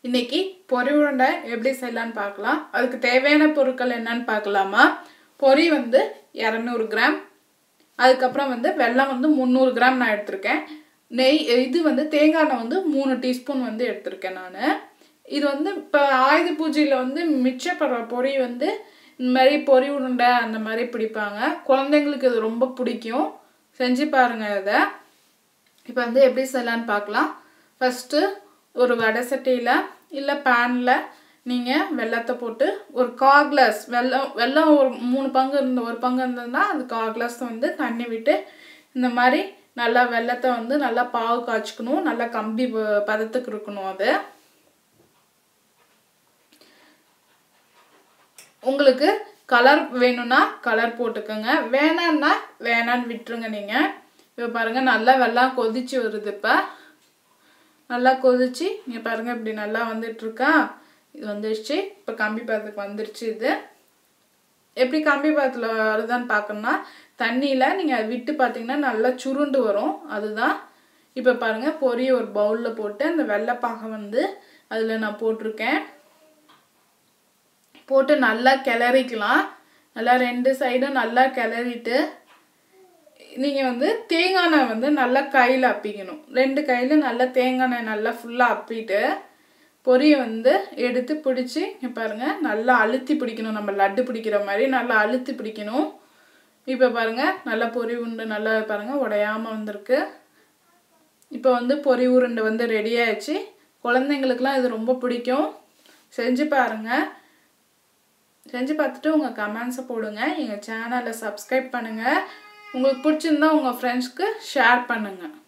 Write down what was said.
இன்னைக்கு பொரி உருண்டை எப்படி செய்யலான்னு பார்க்கலாம் அதுக்கு தேவையான பொருட்கள் என்னன்னு பார்க்கலாமா பொரி வந்து இரநூறு கிராம் அதுக்கப்புறம் வந்து வெல்லம் வந்து முந்நூறு கிராம் நான் எடுத்திருக்கேன் நெய் இது வந்து தேங்காய் எண்ணெய் வந்து மூணு டீஸ்பூன் வந்து எடுத்திருக்கேன் நான் இது வந்து இப்போ ஆயுத பூஜையில் வந்து மிச்சப்படுற பொரி வந்து இந்த மாதிரி பொரி உருண்டை அந்த மாதிரி பிடிப்பாங்க குழந்தைங்களுக்கு இது ரொம்ப பிடிக்கும் செஞ்சு பாருங்கள் இதை இப்போ வந்து எப்படி செய்யலான்னு பார்க்கலாம் ஃபஸ்ட்டு ஒரு வடை சட்டியில் இல்லை பேனில் நீங்கள் வெள்ளத்தை போட்டு ஒரு கா கிளாஸ் வெல்லம் வெல்லம் ஒரு மூணு பங்கு இருந்த ஒரு பங்கு இருந்ததுன்னா அது கா கிளாஸ் வந்து தண்ணி விட்டு இந்த மாதிரி நல்லா வெள்ளத்தை வந்து நல்லா பாவு காய்ச்சிக்கணும் நல்லா கம்பி ப- பதத்துக்கு இருக்கணும் அது உங்களுக்கு கலர் வேணும்னா கலர் போட்டுக்கோங்க வேணான்னா வேணான்னு விட்டுருங்க நீங்கள் இப்போ பாருங்கள் நல்லா வெள்ளம் கொதிச்சு வருது இப்போ நல்லா கொதிச்சு இங்கே பாருங்கள் இப்படி நல்லா வந்துட்டுருக்கா இது வந்துடுச்சு இப்போ கம்பி பாதத்துக்கு வந்துருச்சு இது எப்படி கம்பி பாதத்தில் வருதான்னு பார்க்கணும்னா தண்ணியில் நீங்கள் விட்டு பார்த்தீங்கன்னா நல்லா சுருண்டு வரும் அதுதான் இப்போ பாருங்கள் பொரிய ஒரு பவுலில் போட்டு அந்த வெள்ளைப்பாகை வந்து அதில் நான் போட்டிருக்கேன் போட்டு நல்லா கிளறிக்கலாம் நல்லா ரெண்டு சைடும் நல்லா கிளறிட்டு நீங்கள் வந்து தேங்காய் எண்ணெய் வந்து நல்லா கையில் அப்பிக்கணும் ரெண்டு கையில் நல்லா தேங்காய் எண்ணெய் நல்லா ஃபுல்லாக அப்பிட்டு பொரியை வந்து எடுத்து பிடிச்சி இங்கே பாருங்கள் நல்லா அழுத்தி பிடிக்கணும் நம்ம லட்டு பிடிக்கிற மாதிரி நல்லா அழுத்தி பிடிக்கணும் இப்போ பாருங்கள் நல்லா பொரி உருண்டை நல்லா பாருங்கள் உடையாம வந்திருக்கு இப்போ வந்து பொரி உருண்டை வந்து ரெடி ஆயிடுச்சு குழந்தைங்களுக்குலாம் இது ரொம்ப பிடிக்கும் செஞ்சு பாருங்கள் செஞ்சு பார்த்துட்டு உங்கள் கமெண்ட்ஸை போடுங்க எங்கள் சேனலை சப்ஸ்கிரைப் பண்ணுங்கள் உங்களுக்கு பிடிச்சிருந்தா உங்கள் ஃப்ரெண்ட்ஸ்க்கு ஷேர் பண்ணுங்கள்